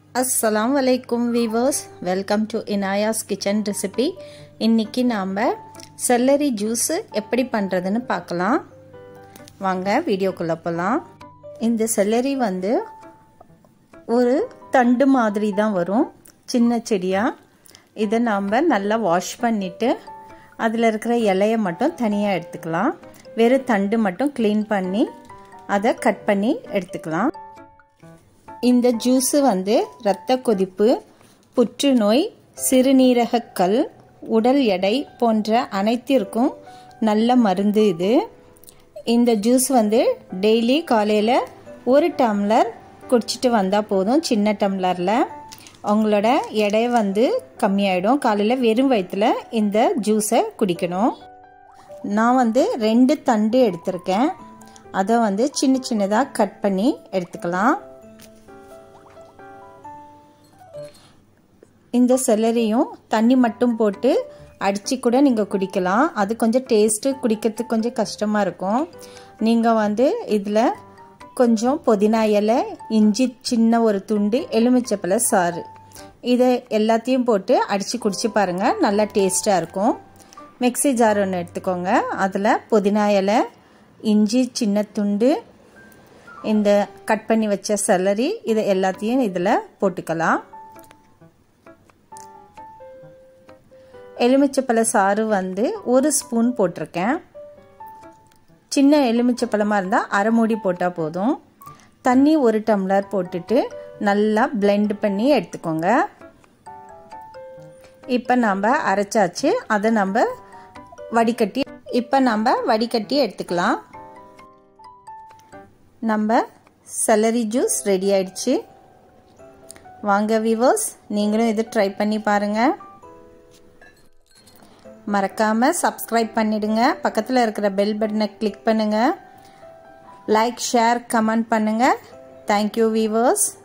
அஸ்ஸலாம் வலைக்கும் viewers welcome to Inaya's kitchen recipe இன்றைக்கி நாம் செல்லரி ஜூஸு எப்படி பண்ணுறதுன்னு பார்க்கலாம் வாங்க வீடியோக்குள்ளே போகலாம் இந்த செல்லரி வந்து ஒரு தண்டு மாதிரி தான் வரும் சின்ன செடியாக இதை நாம் நல்லா வாஷ் பண்ணிவிட்டு அதில் இருக்கிற இலையை மட்டும் தனியாக எடுத்துக்கலாம் வெறும் தண்டு மட்டும் க்ளீன் பண்ணி அதை கட் பண்ணி எடுத்துக்கலாம் இந்த ஜூஸு வந்து இரத்த கொதிப்பு புற்றுநோய் சிறுநீரகக்கல் உடல் எடை போன்ற அனைத்திற்கும் நல்ல மருந்து இது இந்த ஜூஸ் வந்து டெய்லி காலையில் ஒரு டம்ளர் குடிச்சிட்டு வந்தால் போதும் சின்ன டம்ளரில் உங்களோட எடை வந்து கம்மியாயிடும் காலையில் வெறும் வயிற்றில் இந்த ஜூஸை குடிக்கணும் நான் வந்து ரெண்டு தண்டு எடுத்திருக்கேன் அதை வந்து சின்ன சின்னதாக கட் பண்ணி எடுத்துக்கலாம் இந்த செலரியும் தண்ணி மட்டும் போட்டு அடித்து கூட நீங்கள் குடிக்கலாம் அது கொஞ்சம் டேஸ்ட்டு குடிக்கிறதுக்கு கொஞ்சம் கஷ்டமாக இருக்கும் நீங்கள் வந்து இதில் கொஞ்சம் புதினா இலை இஞ்சி சின்ன ஒரு துண்டு எலுமிச்சப்பழ சாறு இதை எல்லாத்தையும் போட்டு அடித்து குடிச்சு பாருங்கள் நல்லா டேஸ்ட்டாக இருக்கும் மிக்சி ஜார் ஒன்று எடுத்துக்கோங்க அதில் புதினா இலை இஞ்சி சின்ன துண்டு இந்த கட் பண்ணி வச்ச செலரி இதை எல்லாத்தையும் இதில் போட்டுக்கலாம் எலுமிச்சப்பழ சாறு வந்து ஒரு ஸ்பூன் போட்டிருக்கேன் சின்ன எலுமிச்சப்பழமாக இருந்தால் அரை மூடி போட்டால் போதும் தண்ணி ஒரு டம்ளர் போட்டுட்டு நல்லா பிளெண்ட் பண்ணி எடுத்துக்கோங்க இப்போ நம்ம அரைச்சாச்சு அதை நம்ம வடிகட்டி இப்போ நம்ம வடிகட்டி எடுத்துக்கலாம் நம்ம செலரி ஜூஸ் ரெடி ஆயிடுச்சு வாங்க விவர்ஸ் நீங்களும் இது ட்ரை பண்ணி பாருங்கள் மறக்காமல் சப்ஸ்கிரைப் பண்ணிடுங்க பக்கத்தில் இருக்கிற பெல் பட்டனை கிளிக் பண்ணுங்கள் லைக் ஷேர் கமெண்ட் பண்ணுங்கள் தேங்க்யூ வீவர்ஸ்